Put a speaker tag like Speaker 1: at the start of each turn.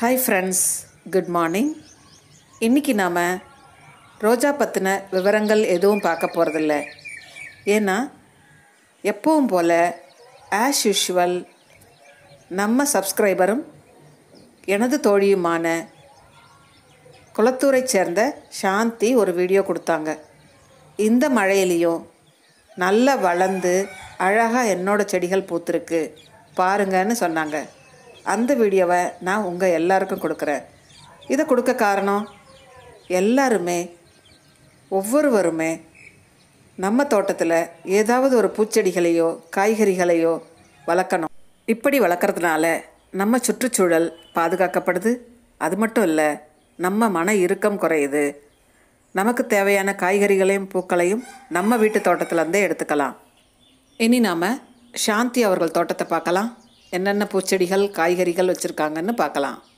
Speaker 1: hi friends good morning இன்றைக்கி நாம் ரோஜா பற்றின விவரங்கள் எதுவும் பார்க்க போகிறதில்ல ஏன்னா எப்பவும் போல் ஆஸ் யூஷுவல் நம்ம சப்ஸ்கிரைபரும் எனது தோழியுமான குளத்தூரை சேர்ந்த சாந்தி ஒரு வீடியோ கொடுத்தாங்க இந்த மழையிலையும் நல்லா வளர்ந்து அழகாக என்னோட செடிகள் பூத்துருக்கு பாருங்கன்னு சொன்னாங்க அந்த வீடியோவை நான் உங்கள் எல்லாருக்கும் கொடுக்குறேன் இதை கொடுக்க காரணம் எல்லாருமே ஒவ்வொருவருமே நம்ம தோட்டத்தில் ஏதாவது ஒரு பூச்செடிகளையோ காய்கறிகளையோ வளர்க்கணும் இப்படி வளர்க்குறதுனால நம்ம சுற்றுச்சூழல் பாதுகாக்கப்படுது அது மட்டும் இல்லை நம்ம மன இறுக்கம் குறையுது நமக்கு தேவையான காய்கறிகளையும் பூக்களையும் நம்ம வீட்டு தோட்டத்துலேருந்தே எடுத்துக்கலாம் இனி நாம் சாந்தி அவர்கள் தோட்டத்தை பார்க்கலாம் என்னென்ன பூச்செடிகள் காய்கறிகள் வச்சுருக்காங்கன்னு பார்க்கலாம்